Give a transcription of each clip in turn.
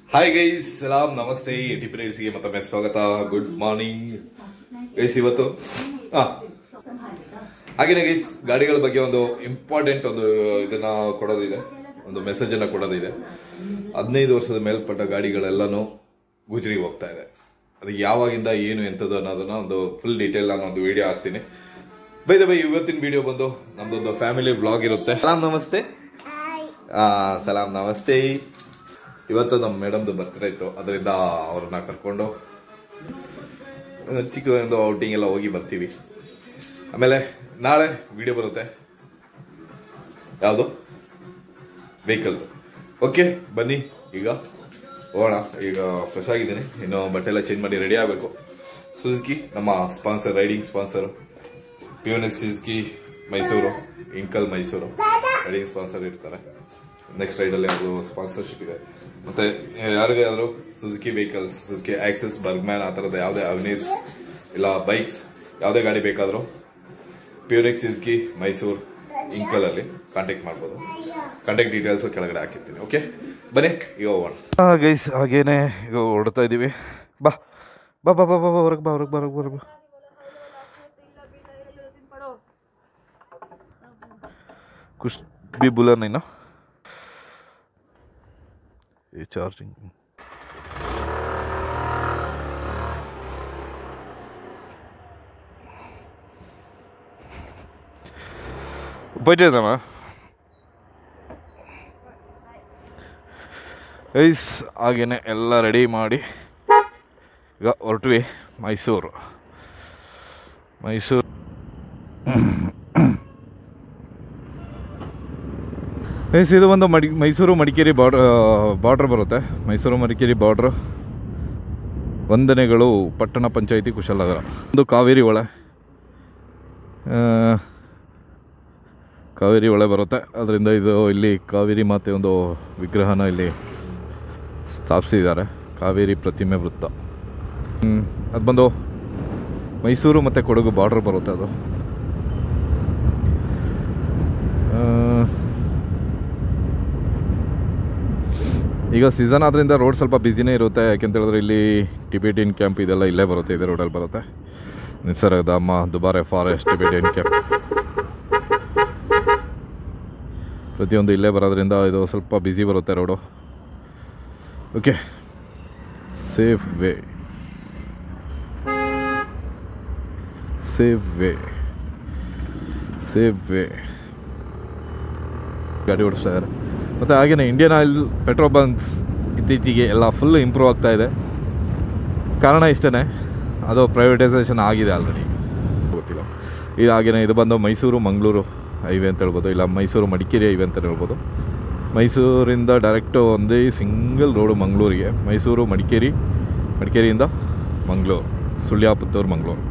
Hi guys ಸಲಾಂ ನಮಸ್ತೆ ಟಿಪ್ರೇಸ್ಗೆ ಮತ್ತೊಮ್ಮೆ ಸ್ವಾಗತ ಗುಡ್ ಮಾರ್ನಿಂಗ್ ಗೈಸ್ ಇವತ್ತು ಹಾ ಹಾಗೇನೆ ಗೈಸ್ ಗಾಡಿಗಳ ಬಗ್ಗೆ ಒಂದು ಇಂಪಾರ್ಟೆಂಟ್ ಒಂದು ಇದನ್ನ ಕೊಡೋದಿದೆ ಒಂದು ಮೆಸೇಜ್ ಅನ್ನ ಕೊಡೋದಿದೆ ಹದಿನೈದು ವರ್ಷದ ಮೇಲ್ಪಟ್ಟ ಗಾಡಿಗಳೆಲ್ಲನೂ ಗುಜರಿಗೆ ಹೋಗ್ತಾ ಇದೆ ಅದು ಯಾವಾಗಿಂದ ಏನು ಎಂಥದ್ದು ಅನ್ನೋದನ್ನ ಒಂದು ಫುಲ್ ಡೀಟೇಲ್ ನಾನು ಒಂದು ವಿಡಿಯೋ ಹಾಕ್ತೀನಿ ಬೈದ ಬೈ ಇವತ್ತಿನ ವಿಡಿಯೋ ಬಂದು ನಮ್ದೊಂದು ಫ್ಯಾಮಿಲಿ ವ್ಲಾಗ್ ಇರುತ್ತೆ ಸಲಾಂ ನಮಸ್ತೆ ಆ ಸಲಾಂ ನಮಸ್ತೆ ಇವತ್ತು ನಮ್ಮ ಮೇಡಮ್ದು ಬರ್ತ್ಡೇ ಇತ್ತು ಅದರಿಂದ ಅವ್ರನ್ನ ಕರ್ಕೊಂಡು ಒಂದು ಚಿಕ್ಕದೊಂದು ಔಟಿಂಗ್ ಎಲ್ಲ ಹೋಗಿ ಬರ್ತೀವಿ ಆಮೇಲೆ ನಾಳೆ ವಿಡಿಯೋ ಬರುತ್ತೆ ಯಾವುದು ವೆಹಿಕಲ್ ಓಕೆ ಬನ್ನಿ ಈಗ ಹೋಗೋಣ ಈಗ ಫ್ರೆಶ್ ಆಗಿದ್ದೀನಿ ಇನ್ನು ಬಟ್ಟೆ ಎಲ್ಲ ಚೇಂಜ್ ಮಾಡಿ ರೆಡಿ ಆಗಬೇಕು ಸುಜುಕಿ ನಮ್ಮ ಸ್ಪಾನ್ಸರ್ ರೈಡಿಂಗ್ ಸ್ಪಾನ್ಸರ್ ಪಿಯೋನಿಕ್ ಸುಜುಕಿ ಮೈಸೂರು ಇಂಕಲ್ ಮೈಸೂರು ರೈಡಿಂಗ್ ಸ್ಪಾನ್ಸರ್ ಇರ್ತಾರೆ ನೆಕ್ಸ್ಟ್ ರೈಡಲ್ಲಿ ಅದು ಸ್ಪಾನ್ಸರ್ಶಿಪ್ ಇದೆ ಮತ್ತೆ ಯಾರಿಗಾದ್ರು Suzuki vehicles Suzuki Access Burgman ಆ ಥರದ ಯಾವುದೇ ಅಗ್ನೀಸ್ ಇಲ್ಲ ಬೈಕ್ಸ್ ಯಾವುದೇ ಗಾಡಿ ಬೇಕಾದರೂ ಪ್ಯೂರಿಕ್ ಸುಜುಕಿ ಮೈಸೂರು ಇಂಕಲ್ ಅಲ್ಲಿ ಕಾಂಟ್ಯಾಕ್ಟ್ ಮಾಡ್ಬೋದು ಕಾಂಟ್ಯಾಕ್ಟ್ ಡೀಟೇಲ್ಸ್ ಕೆಳಗಡೆ ಹಾಕಿರ್ತೀನಿ ಓಕೆ ಬನ್ನಿ ಈಗ ಹೋಗೋಣ ಗೈಸ್ ಹಾಗೇನೆ ಈಗ ಹೊರಡ್ತಾ ಇದ್ದೀವಿ ಬಾ ಬಾ ಬಾ ಬಾ ಬಾ ಬಾ ಹೊರಗೆ ಬಾ ಹೊರಗೆ ಬಾ ಹೊರಗೆ ಬಾ ಹೊರಗೆ ಬಾ कुछ भी बोला नहीं ना ये चार्जिंग ಬೈಟಿದ್ದಮ್ಮ ಐಸ್ ಹಾಗೇನೆ ಎಲ್ಲ ರೆಡಿ ಮಾಡಿ ಈಗ ಹೊರಟ್ವಿ ಮೈಸೂರು ಮೈಸೂರು ಎಸ್ ಇದು ಒಂದು ಮಡಿ ಮೈಸೂರು ಮಡಿಕೇರಿ ಬಾರ್ಡ್ರ್ ಬಾರ್ಡ್ರ್ ಬರುತ್ತೆ ಮೈಸೂರು ಮಡಿಕೇರಿ ಬಾರ್ಡ್ರ್ ವಂದನೆಗಳು ಪಟ್ಟಣ ಪಂಚಾಯಿತಿ ಕುಶಲನಗರ ಒಂದು ಕಾವೇರಿ ಹೊಳೆ ಆ, ಕಾವೇರಿ ಹೊಳೆ ಬರುತ್ತೆ ಅದರಿಂದ ಇದು ಇಲ್ಲಿ ಕಾವೇರಿ ಮಾತೆ ಒಂದು ವಿಗ್ರಹನ ಇಲ್ಲಿ ಸ್ಥಾಪಿಸಿದ್ದಾರೆ ಕಾವೇರಿ ಪ್ರತಿಮೆ ವೃತ್ತ ಹ್ಮ್, ಅದು ಬಂದು ಮೈಸೂರು ಮತ್ತು ಕೊಡಗು ಬಾರ್ಡ್ರ್ ಬರುತ್ತೆ ಅದು ಆ, ಈಗ ಸೀಸನ್ ಆದ್ದರಿಂದ ರೋಡ್ ಸ್ವಲ್ಪ ಬ್ಯುಸಿನೇ ಇರುತ್ತೆ ಯಾಕೆಂತ ಹೇಳಿದ್ರೆ ಇಲ್ಲಿ ಟಿಬೇಟಿಯನ್ ಕ್ಯಾಂಪ್ ಇದೆಲ್ಲ ಇಲ್ಲೇ ಬರುತ್ತೆ ಇದೇ ರೋಡಲ್ಲಿ ಬರುತ್ತೆ Nisargadhama Dubare forest Tibetan camp ಪ್ರತಿಯೊಂದು ಇಲ್ಲೇ ಬರೋದ್ರಿಂದ ಇದು ಸ್ವಲ್ಪ ಬ್ಯುಸಿ ಬರುತ್ತೆ road okay safe way safe way safe way ಗಾಡಿ ಓಡಿಸ್ತಾ ಇದ್ದಾರೆ ಮತ್ತು ಹಾಗೆಯೇ ಇಂಡಿಯನ್ ಆಯಿಲ್ ಪೆಟ್ರೋಲ್ ಬಂಕ್ಸ್ ಇತ್ತೀಚೆಗೆ ಎಲ್ಲ ಫುಲ್ ಇಂಪ್ರೂವ್ ಆಗ್ತಾ ಇದೆ ಕಾರಣ ಇಷ್ಟೇ ಅದು ಪ್ರೈವೇಟೈಸೇಷನ್ ಆಗಿದೆ ಆಲ್ರೆಡಿ ಗೊತ್ತಿಲ್ಲ ಇದು ಹಾಗೆಯೇ ಇದು ಬಂದು ಮೈಸೂರು ಮಂಗಳೂರು ಹೈವೇ ಅಂತ ಹೇಳ್ಬೋದು ಇಲ್ಲ ಮೈಸೂರು ಮಡಿಕೇರಿ ಹೈವೇ ಅಂತ ಹೇಳ್ಬೋದು ಮೈಸೂರಿಂದ ಡೈರೆಕ್ಟು ಒಂದೇ ಸಿಂಗಲ್ ರೋಡು ಮಂಗಳೂರಿಗೆ ಮೈಸೂರು ಮಡಿಕೇರಿ ಮಡಿಕೇರಿಯಿಂದ ಮಂಗಳೂರು ಸುಳ್ಯ ಪುತ್ತೂರು ಮಂಗಳೂರು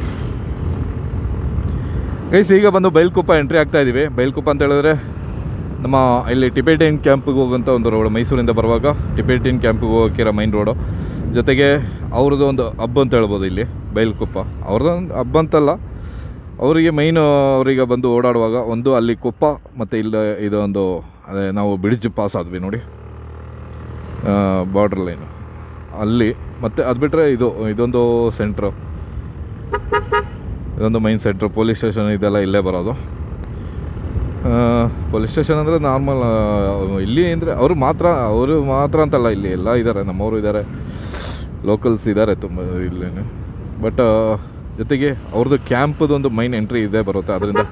ಗೈಸ್ ಈಗ ಬಂದು ಬೈಲ್ಕುಪ್ಪ ಎಂಟ್ರಿ ಆಗ್ತಾ ಇದ್ದೀವಿ ಬೈಲ್ಕುಪ್ಪ ಅಂತ ಹೇಳಿದ್ರೆ ನಮ್ಮ ಇಲ್ಲಿ ಟಿಬೇಟಿಯನ್ ಕ್ಯಾಂಪಿಗೆ ಹೋಗುವಂಥ ಒಂದು ರೋಡ್ ಮೈಸೂರಿಂದ ಬರುವಾಗ ಟಿಬೇಟಿಯನ್ ಕ್ಯಾಂಪಿಗೆ ಹೋಗೋಕ್ಕಿರೋ ಮೈನ್ ರೋಡು ಜೊತೆಗೆ ಅವ್ರದ್ದು ಒಂದು ಹಬ್ಬ ಅಂತ ಹೇಳ್ಬೋದು ಇಲ್ಲಿ ಬೈಲ್ಕುಪ್ಪ ಅವ್ರದ್ದೊಂದು ಹಬ್ಬ ಅಂತಲ್ಲ ಅವರಿಗೆ ಮೈನ್ ಅವರಿಗೆ ಬಂದು ಓಡಾಡುವಾಗ ಒಂದು ಅಲ್ಲಿ ಕುಪ್ಪ ಮತ್ತು ಇಲ್ಲ ಇದೊಂದು ಅದೇ ನಾವು ಬ್ರಿಡ್ಜ್ ಪಾಸ್ ಆದ್ವಿ ನೋಡಿ ಬಾರ್ಡ್ರ್ ಲೈನು ಅಲ್ಲಿ ಮತ್ತು ಅದು ಬಿಟ್ಟರೆ ಇದು ಇದೊಂದು ಸೆಂಟ್ರು ಇದೊಂದು ಮೈನ್ ಸೆಂಟ್ರ್ ಪೊಲೀಸ್ ಸ್ಟೇಷನ್ ಇದೆಲ್ಲ ಇಲ್ಲೇ ಬರೋದು ಪೊಲೀಸ್ ಸ್ಟೇಷನ್ ಅಂದರೆ ನಾರ್ಮಲ್ ಇಲ್ಲಿ ಅಂದರೆ ಅವರು ಮಾತ್ರ ಅವರು ಮಾತ್ರ ಅಂತಲ್ಲ ಇಲ್ಲಿ ಎಲ್ಲ ಇದ್ದಾರೆ ನಮ್ಮವರು ಇದ್ದಾರೆ ಲೋಕಲ್ಸ್ ಇದ್ದಾರೆ ತುಂಬ ಇಲ್ಲೇನು ಬಟ್ ಜೊತೆಗೆ ಅವ್ರದ್ದು ಕ್ಯಾಂಪದು ಒಂದು ಮೈನ್ ಎಂಟ್ರಿ ಇದೆ ಬರುತ್ತೆ ಅದರಿಂದ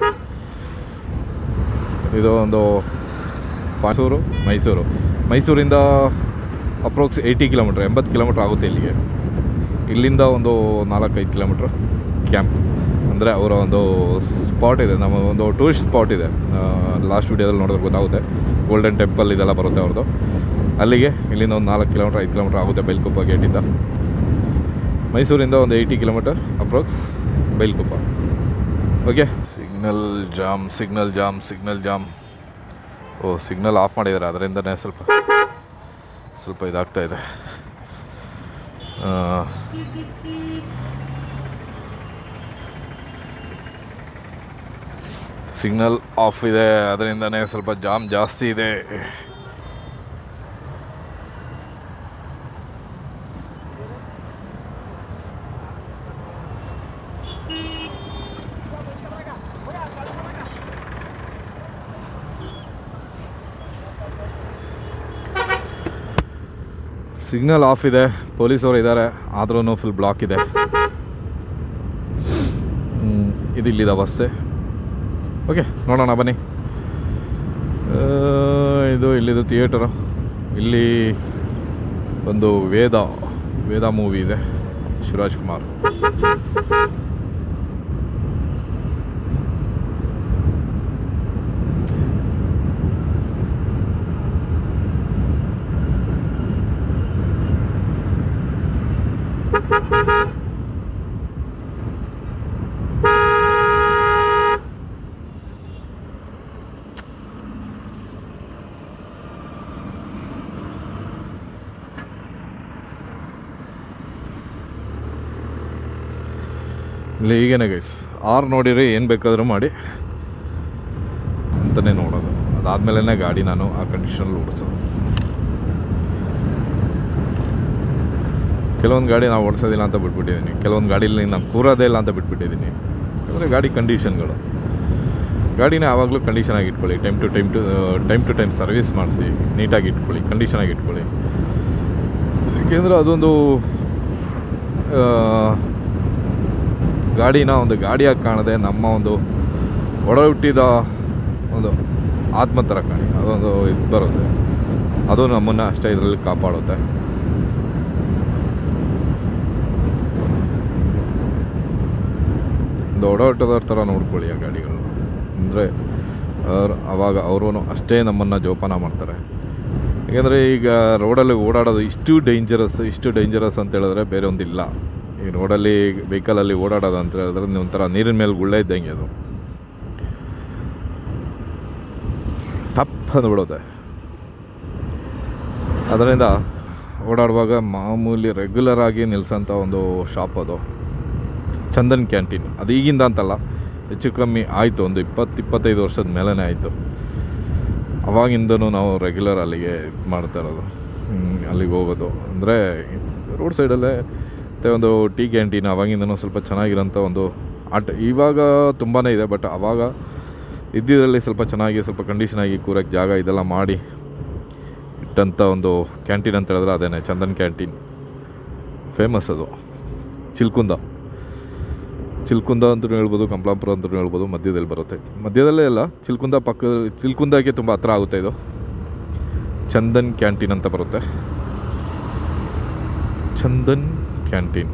ಇದು ಒಂದು ಮೈಸೂರು ಮೈಸೂರು ಮೈಸೂರಿಂದ ಅಪ್ರೋಕ್ಸ್ ಏಯ್ಟಿ ಕಿಲೋಮೀಟ್ರ್ ಎಂಬತ್ತು ಕಿಲೋಮೀಟ್ರ್ ಆಗುತ್ತೆ ಇಲ್ಲಿಗೆ ಇಲ್ಲಿಂದ ಒಂದು ನಾಲ್ಕೈದು ಕಿಲೋಮೀಟ್ರ್ ಕ್ಯಾಂಪ್ ಅಂದರೆ ಅವರ ಒಂದು ಸ್ಪಾಟ್ ಇದೆ ನಮ್ಮ ಒಂದು ಟೂರಿಸ್ಟ್ ಸ್ಪಾಟ್ ಇದೆ ಲಾಸ್ಟ್ ವೀಡಿಯೋದಲ್ಲಿ ನೋಡಿದ್ರೆ ಗೊತ್ತಾಗುತ್ತೆ ಗೋಲ್ಡನ್ ಟೆಂಪಲ್ ಇದೆಲ್ಲ ಬರುತ್ತೆ ಅವ್ರದ್ದು ಅಲ್ಲಿಗೆ ಇಲ್ಲಿಂದ ಒಂದು ನಾಲ್ಕು ಕಿಲೋಮೀಟ್ರ್ ಐದು ಕಿಲೋಮೀಟ್ರ್ ಆಗುತ್ತೆ ಬೈಲ್ಕುಪ್ಪ ಗೇಟಿಂದ ಮೈಸೂರಿಂದ ಒಂದು eighty kilometre approx Bylakuppe okay signal jam signal jam signal jam ಓ ಸಿಗ್ನಲ್ ಆಫ್ ಮಾಡಿದ್ದಾರೆ ಅದರಿಂದನೇ ಸ್ವಲ್ಪ ಸ್ವಲ್ಪ ಇದಾಗ್ತಾ ಇದೆ ಆ, ಸಿಗ್ನಲ್ ಆಫ್ ಇದೆ ಅದರಿಂದನೇ ಸ್ವಲ್ಪ ಜಾಮ್ ಜಾಸ್ತಿ ಇದೆ ಸಿಗ್ನಲ್ ಆಫ್ ಇದೆ ಪೊಲೀಸವರು ಇದ್ದಾರೆ ಆದ್ರೂ ಫುಲ್ ಬ್ಲಾಕ್ ಇದೆ ಹ್ಮ್, ಇದು ಇಲ್ಲಿದೆ ಬಸ್ಸೆ ಓಕೆ ನೋಡೋಣ ಬನ್ನಿ ಆ, ಇದು ಇಲ್ಲಿದು ಥಿಯೇಟರು ಇಲ್ಲಿ ಒಂದು ವೇದ ವೇದ ಮೂವಿ ಇದೆ ಶಿವರಾಜ್ ಕುಮಾರ್ ಇಲ್ಲಿ ಹೀಗೇನೆ ಗೈಸ್ ಆರು ನೋಡಿರಿ ಏನು ಬೇಕಾದರೂ ಮಾಡಿ ಅಂತಲೇ ನೋಡೋದು ಅದಾದಮೇಲೆ ಗಾಡಿ ನಾನು ಆ ಕಂಡೀಷನಲ್ಲಿ ಓಡಿಸೋದು ಕೆಲವೊಂದು ಗಾಡಿ ನಾವು ಓಡಿಸೋದಿಲ್ಲ ಅಂತ ಬಿಟ್ಬಿಟ್ಟಿದ್ದೀನಿ ಕೆಲವೊಂದು ಗಾಡೀಲಿ ನಾನು ಕೂರೋದೇ ಇಲ್ಲ ಅಂತ ಬಿಟ್ಬಿಟ್ಟಿದ್ದೀನಿ ಯಾಕಂದರೆ ಗಾಡಿ ಕಂಡೀಷನ್ಗಳು ಗಾಡಿನ ಯಾವಾಗಲೂ ಕಂಡೀಷನಾಗಿ ಇಟ್ಕೊಳ್ಳಿ time to time to time to time service ಮಾಡಿಸಿ ನೀಟಾಗಿ ಇಟ್ಕೊಳ್ಳಿ ಕಂಡೀಷನಾಗಿ ಇಟ್ಕೊಳ್ಳಿ ಏಕೆಂದರೆ ಅದೊಂದು ಆ, ಗಾಡಿನ ಒಂದು ಗಾಡಿಯಾಗಿ ಕಾಣದೆ ನಮ್ಮ ಒಂದು ಒಡ ಹುಟ್ಟಿದ ಒಂದು ಆತ್ಮ ಥರ ಕಾಣಿ ಅದೊಂದು ಇದು ಬರುತ್ತೆ ಅದು ನಮ್ಮನ್ನು ಅಷ್ಟೇ ಇದರಲ್ಲಿ ಕಾಪಾಡುತ್ತೆ ಒಂದು ಒಡ ಹುಟ್ಟದವ್ರ ಥರ ನೋಡ್ಕೊಳ್ಳಿ ಆ ಗಾಡಿಗಳನ್ನ ಅಂದರೆ ಅವ್ರು ಅವಾಗ ಅವರು ಅಷ್ಟೇ ನಮ್ಮನ್ನು ಜೋಪಾನ ಮಾಡ್ತಾರೆ ಯಾಕೆಂದರೆ ಈಗ ರೋಡಲ್ಲಿ ಓಡಾಡೋದು ಇಷ್ಟು ಡೇಂಜರಸ್ ಇಷ್ಟು ಡೇಂಜರಸ್ ಅಂತ ಹೇಳಿದ್ರೆ ಬೇರೆ ಒಂದಿಲ್ಲ ಈ ರೋಡಲ್ಲಿ ವೆಹಿಕಲಲ್ಲಿ ಓಡಾಡೋದು ಅಂತ ಹೇಳಿದ್ರೆ ಒಂಥರ ನೀರಿನ ಮೇಲೆ ಗುಳ್ಳೆ ಇದ್ದಂಗೆ ಅದು ಟಪ್ ಅಂದ್ಬಿಡುತ್ತೆ ಅದರಿಂದ ಓಡಾಡುವಾಗ ಮಾಮೂಲಿ ರೆಗ್ಯುಲರ್ ಆಗಿ ನಿಲ್ಸೋಂಥ ಒಂದು ಶಾಪ್ ಅದು ಚಂದನ್ ಕ್ಯಾಂಟೀನ್ ಅದು ಈಗಿಂದ ಅಂತಲ್ಲ ಹೆಚ್ಚು ಕಮ್ಮಿ ಆಯಿತು ಒಂದು ಇಪ್ಪತ್ತು ಇಪ್ಪತ್ತೈದು ವರ್ಷದ ಮೇಲೇ ಆಯಿತು ಅವಾಗಿಂದನೂ ನಾವು ರೆಗ್ಯುಲರ್ ಅಲ್ಲಿಗೆ ಇದು ಮಾಡ್ತಾ ಇರೋದು ಹ್ಮ್, ಅಲ್ಲಿಗೆ ಹೋಗೋದು ಅಂದರೆ ರೋಡ್ ಸೈಡಲ್ಲೇ ಮತ್ತು ಒಂದು ಟೀ ಕ್ಯಾಂಟೀನ್ ಅವಾಗಿಂದನೂ ಸ್ವಲ್ಪ ಚೆನ್ನಾಗಿರೋಂಥ ಒಂದು ಆಟ ಇವಾಗ ತುಂಬಾ ಇದೆ ಬಟ್ ಆವಾಗ ಇದ್ದಿದ್ರಲ್ಲಿ ಸ್ವಲ್ಪ ಚೆನ್ನಾಗಿ ಸ್ವಲ್ಪ ಕಂಡೀಷನ್ ಆಗಿ ಕೂರಕ್ಕೆ ಜಾಗ ಇದೆಲ್ಲ ಮಾಡಿ ಇಟ್ಟಂಥ ಒಂದು ಕ್ಯಾಂಟೀನ್ ಅಂತ ಹೇಳಿದ್ರೆ ಅದೇನೆ ಚಂದನ್ ಕ್ಯಾಂಟೀನ್ ಫೇಮಸ್ ಅದು ಚಿಲ್ಕುಂದ ಚಿಲ್ಕುಂದ ಅಂತಲೂ ಹೇಳ್ಬೋದು ಕಂಪ್ಲಾಪುರ ಅಂತಲೂ ಹೇಳ್ಬೋದು ಮಧ್ಯದಲ್ಲಿ ಬರುತ್ತೆ ಮಧ್ಯದಲ್ಲೇ ಅಲ್ಲ ಚಿಲ್ಕುಂದ ಪಕ್ಕ ಚಿಲ್ಕುಂದಕ್ಕೆ ತುಂಬ ಹತ್ರ ಆಗುತ್ತೆ ಇದು ಚಂದನ್ ಕ್ಯಾಂಟೀನ್ ಅಂತ ಬರುತ್ತೆ ಚಂದನ್ ಕ್ಯಾಂಟೀನ್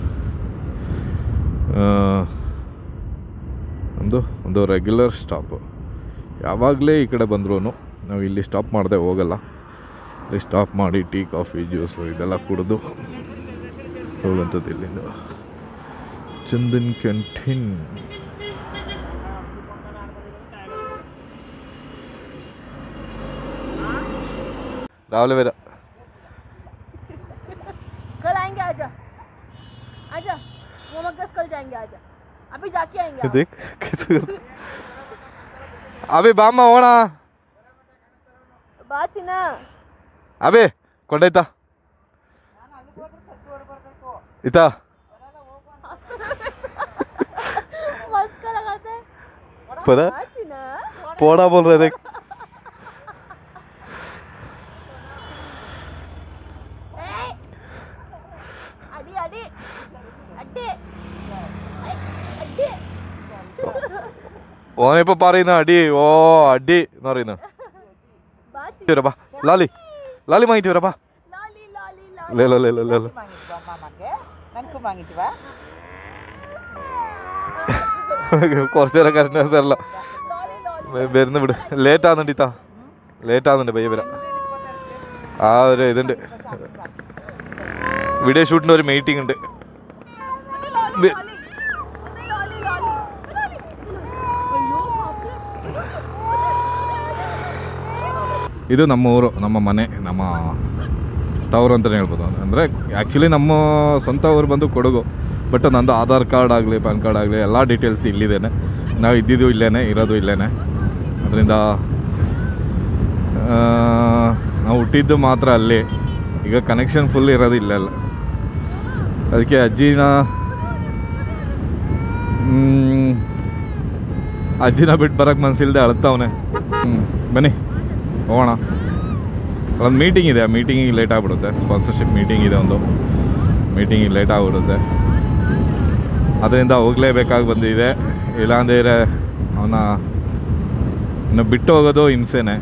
ನಮ್ಮದು ಒಂದು ರೆಗ್ಯುಲರ್ ಸ್ಟಾಪು ಯಾವಾಗಲೇ ಈ ಕಡೆ ಬಂದ್ರೂ ನಾವು ಇಲ್ಲಿ ಸ್ಟಾಪ್ ಮಾಡದೆ ಹೋಗಲ್ಲ ಇಲ್ಲಿ ಸ್ಟಾಪ್ ಮಾಡಿ ಟೀ ಕಾಫಿ ಜ್ಯೂಸು ಇದೆಲ್ಲ ಕುಡಿದು ಹೋಗುವಂಥದ್ದು ಇಲ್ಲಿಂದ ಚಂದನ್ ಕ್ಯಾಂಟೀನ್ ರಾಹುಲ್ ಬೇರೆ कल आएंगे आजा आजा वो मगस कल जाएंगे आजा अभी जाके आएंगे आप। देख कैसे करते ಅಬಿ ಬಾಮ್ಮ ಹೋಣ बात सी ना ಅಬಿ ಕೊಂಡೈತಾ ಇತಾ मस्का लगाते हैं पता बात सी ना पोड़ा बोल रहे थे ए! अड़ी अड़ी अड्डे ऐ, अड्डे ഓനിപ്പോ പറയുന്ന അടി ഓ അടി എന്ന് പറയുന്നു बात सी വരാ ലാലി ലാലി വാങ്ങിട്ട് വരാ लॉली लॉली लॉली ലേലോ ലേലോ ലേലോ ಮಾಗಿದ್ವಾ ಮಾಮಕ್ಕೆ ನನಗೂ ಮಾಗಿದ್ವಾ കുറച്ചു നേരം കറണ്ട് സാറല്ല लॉली लॉली വരുന്ന വിട് ലേറ്റ് ആവുന്നുണ്ട് ഇത്താ ലേറ്റ് ആവുന്നുണ്ട് പയ്യ വരാം ആ ഒരു ഇതുണ്ട് വീഡിയോ ഷൂട്ടിൻ്റെ ഒരു മീറ്റിംഗ് ഉണ്ട് लॉली बे- लॉली लॉली लॉली लॉली अयो बाप रे ಇದು ನಮ್ಮ ಊರು ನಮ್ಮ ಮನೆ ನಮ್ಮ ತವರು ಅಂತಲೇ ಹೇಳ್ಬೋದು ಅಂದರೆ ಆ್ಯಕ್ಚುಲಿ ನಮ್ಮ ಸ್ವಂತ ಊರು ಬಂದು ಕೊಡಗು ಬಟ್ ನಂದು ಆಧಾರ್ ಕಾರ್ಡ್ ಆಗಲಿ ಪ್ಯಾನ್ ಕಾರ್ಡ್ ಆಗಲಿ ಎಲ್ಲ ಡೀಟೇಲ್ಸ್ ಇಲ್ಲಿದ್ದೇನೆ ನಾವು ಇದ್ದಿದ್ದು ಇಲ್ಲೇ ಇರೋದು ಇಲ್ಲೇ ಅದರಿಂದ ನಾವು ಹುಟ್ಟಿದ್ದು ಮಾತ್ರ ಅಲ್ಲಿ ಈಗ ಕನೆಕ್ಷನ್ ಫುಲ್ ಇರೋದು ಇಲ್ಲೆಲ್ಲ ಅದಕ್ಕೆ ಅಜ್ಜಿನ ಮ್, ಅಜ್ಜಿನ ಬಿಟ್ಟು ಬರೋಕ್ಕೆ ಮನಸ್ಸಿಲ್ದೆ ಅಳ್ತಾವನೆ ಹ್ಞೂ ಬನ್ನಿ ಹೋಗೋಣ ಒಂದು ಮೀಟಿಂಗ್ ಇದೆ ಆ ಮೀಟಿಂಗಿಗೆ ಲೇಟ್ ಆಗಿಬಿಡುತ್ತೆ ಸ್ಪಾನ್ಸರ್ಶಿಪ್ ಮೀಟಿಂಗ್ ಇದೆ ಒಂದು ಮೀಟಿಂಗಿಗೆ ಲೇಟ್ ಆಗಿಬಿಡುತ್ತೆ ಅದರಿಂದ ಹೋಗಲೇಬೇಕಾಗಿ ಬಂದಿದೆ ಇಲ್ಲಾಂದರೆ ಅವನ ಇನ್ನು ಬಿಟ್ಟು ಹೋಗೋದು ಹಿಂಸೆನೆ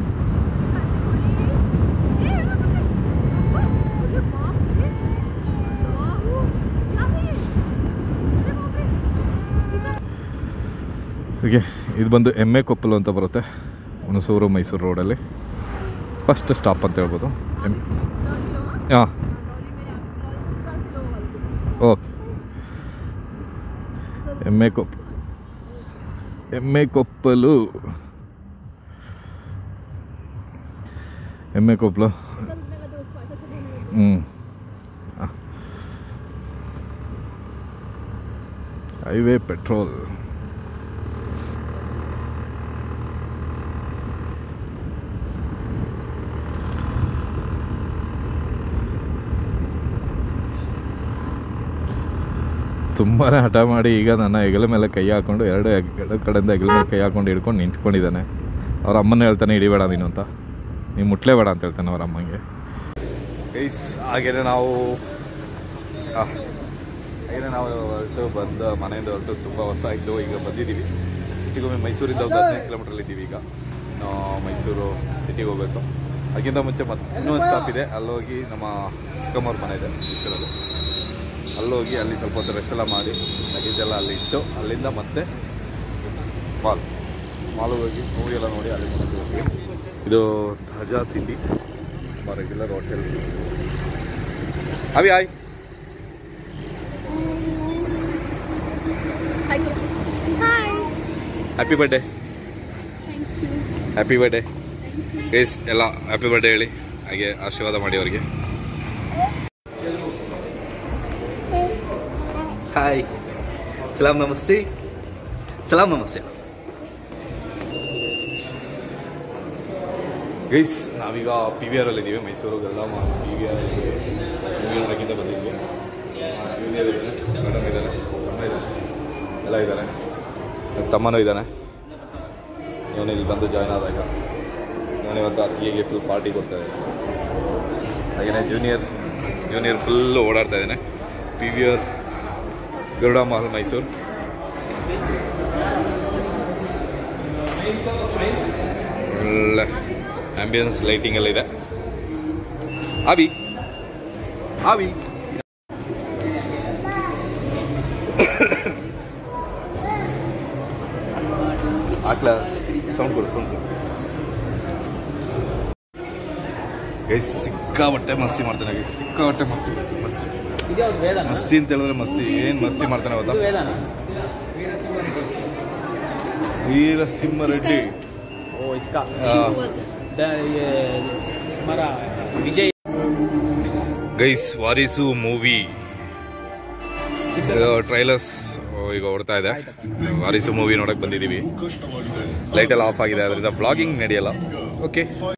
ಹೀಗೆ ಇದು ಬಂದು ಎಮ್ಮೆ ಕೊಪ್ಪಲು ಅಂತ ಬರುತ್ತೆ ಹುಣಸೂರು ಮೈಸೂರು ರೋಡಲ್ಲಿ ಫಸ್ಟ್ ಸ್ಟಾಪ್ ಅಂತ ಹೇಳ್ಬೋದು ಎಮ್ ಹಾಂ ಓಕೆ ಎಮ್ಮೆ ಕೊಪ್ಪ ಎಮ್ಮೆ ಕೊಪ್ಪಲು ಎಮ್ಮೆ ಕೊಪ್ಪಲು ಹ್ಞೂ ಹೈವೇ ಪೆಟ್ರೋಲ್ ತುಂಬಾ ಹಠ ಮಾಡಿ ಈಗ ನನ್ನ ಹೆಗಲ ಮೇಲೆ ಕೈ ಹಾಕೊಂಡು ಎರಡು ಹೆಗ್- ಎರಡು ಕಡೆಯಿಂದ ಹೆಗಲ ಮೇಲೆ ಕೈ ಹಾಕೊಂಡು ಹಿಡ್ಕೊಂಡು ನಿಂತ್ಕೊಂಡಿದ್ದಾನೆ ಅವ್ರ ಅಮ್ಮನ ಹೇಳ್ತಾನೆ ಹಿಡಿಬೇಡ ನೀನು ಅಂತ ನೀವು ಮುಟ್ಲೇಬೇಡ ಅಂತ ಹೇಳ್ತಾನೆ ಅವ್ರ ಅಮ್ಮಂಗೆ ಗೈಸ್ ಹಾಗೇನೆ ನಾವು ಆ, ಹಾಗೇನೆ ನಾವು ಹೊರಟು ಬಂದ ಮನೆಯಿಂದ ಹೊರಟು ತುಂಬ ಹೊತ್ತಾಯಿತು ಈಗ ಬಂದಿದ್ದೀವಿ ಹೆಚ್ಚಿಗೊಮ್ಮೆ ಮೈಸೂರಿಂದ ಒಂದು ಹದಿನೈದು ಕಿಲೋಮೀಟ್ರಲ್ಲಿ ಇದ್ದೀವಿ ಈಗ ನಾವು ಮೈಸೂರು ಸಿಟಿಗೆ ಹೋಗಬೇಕು ಅದಕ್ಕಿಂತ ಮುಂಚೆ ಮತ್ತೆ ಇನ್ನೊಂದು ಸ್ಟಾಪ್ ಇದೆ ಅಲ್ಲೋಗಿ ನಮ್ಮ ಚಿಕ್ಕಮ್ಮವ್ರ ಮನೆ ಇದೆ ಮೈಸೂರಲ್ಲಿ ಅಲ್ಲೋಗಿ ಅಲ್ಲಿ ಸ್ವಲ್ಪ ಹೊತ್ತು ರೆಸ್ಟ್ ಎಲ್ಲ ಮಾಡಿ ಲಗೇಜ್ ಎಲ್ಲ ಅಲ್ಲಿ ಇಟ್ಟು ಅಲ್ಲಿಂದ ಮತ್ತೆ ಮಾಲ್ ಮಾಲ್ಗೆ ಹೋಗಿ ಮೂವಿ ಎಲ್ಲ ನೋಡಿ ಅಲ್ಲಿ ಮತ್ತೆ ಹೋಗ್ತೀವಿ ಇದು ತಾಜಾ ತಿಂಡಿ ನಮ್ಮ ರೆಗ್ಯುಲರ್ ಹೋಟೆಲ್ ಅವಿ hi Hi. Happy birthday happy birthday guys ಎಲ್ಲ ಹ್ಯಾಪಿ ಬರ್ಡೇ ಹೇಳಿ ಹಾಗೆ ಆಶೀರ್ವಾದ ಮಾಡಿ ಅವರಿಗೆ ಹಾಯ್ ಸಲಾಂ ನಮಸ್ತೆ ಸಲಾಂ ನಮಸ್ತೆ ಗೈಸ್ ನಾವೀಗ ಪಿ ವಿ ಆರ್ ಇದ್ದೀವಿ ಮೈಸೂರು ಗಲ್ಲಾಮ ಪಿ ವಿ ಆರ್ ಮೂವಿ ನೋಡೋಕ್ಕಿಂತ ಬಂದಿದ್ವಿ ಜೂನಿಯರ್ ಇದ್ದಾನೆ ಮೇಡಮ್ ಇದ್ದಾನೆ ತಮ್ಮ ಇದ್ದಾನೆ ಎಲ್ಲ ಇದ್ದಾನೆ ನನ್ನ ತಮ್ಮನೂ ಇದ್ದಾನೆ ಇವನು ಇಲ್ಲಿ ಬಂದು ಜಾಯ್ನ್ ಆದಾಗ ಇವನು ಇವತ್ತು ಅತ್ತಿಗೆಗೆ ಫುಲ್ ಪಾರ್ಟಿ ಕೊಡ್ತಾ ಇದ್ದಾನೆ ಹಾಗೆಯೇ ಜೂನಿಯರ್ ಜೂನಿಯರ್ ಫುಲ್ಲು ಓಡಾಡ್ತಾ ಇದ್ದಾನೆ P V R Garuda Mahal Mysuru ಒಳ್ಳೆ ಆಂಬಿಯನ್ಸ್ ಲೈಟಿಂಗ್ ಎಲ್ಲ ಇದೆ ಆವಿ ಆವಿ ಹಾಕ್ಲಾ ಸೌಂಡ್ ಕೊಡು ಸೌಂಡ್ ಕೊಡು ಗೈಸ್ ಸಿಕ್ಕಾಬಟ್ಟೆ ಮಸ್ತಿ ಮಾಡ್ತಾನೆ ಗೈಸ್ ಸಿಕ್ಕಾಬಟ್ಟೆ ಮಸ್ತಿ ಮಸ್ತಿ ಮಸ್ತಿ ಅಂತ ಹೇಳಿದ್ರೆ ಮಸ್ತಿ ಏನು ಮಸ್ತಿ ಮಾಡ್ತಾನೆ ಗೊತ್ತಾ ವೀರಸಿಂಹ ರೆಡ್ಡಿ ओ इसका ಆ, द- ये हमारा Vijay guys Varisu movie trailers ಈಗ ಓಡ್ತಾ ಇದೆ ವಾರಿಸು ಮೂವಿ ನೋಡಕ್ ಬಂದಿದ್ದೀವಿ ಲೈಟ್ ಎಲ್ಲ ಆಫ್ ಆಗಿದೆ ಅದರಿಂದ ಬ್ಲಾಗಿಂಗ್ ನಡೆಯಲ್ಲ ಓಕೆ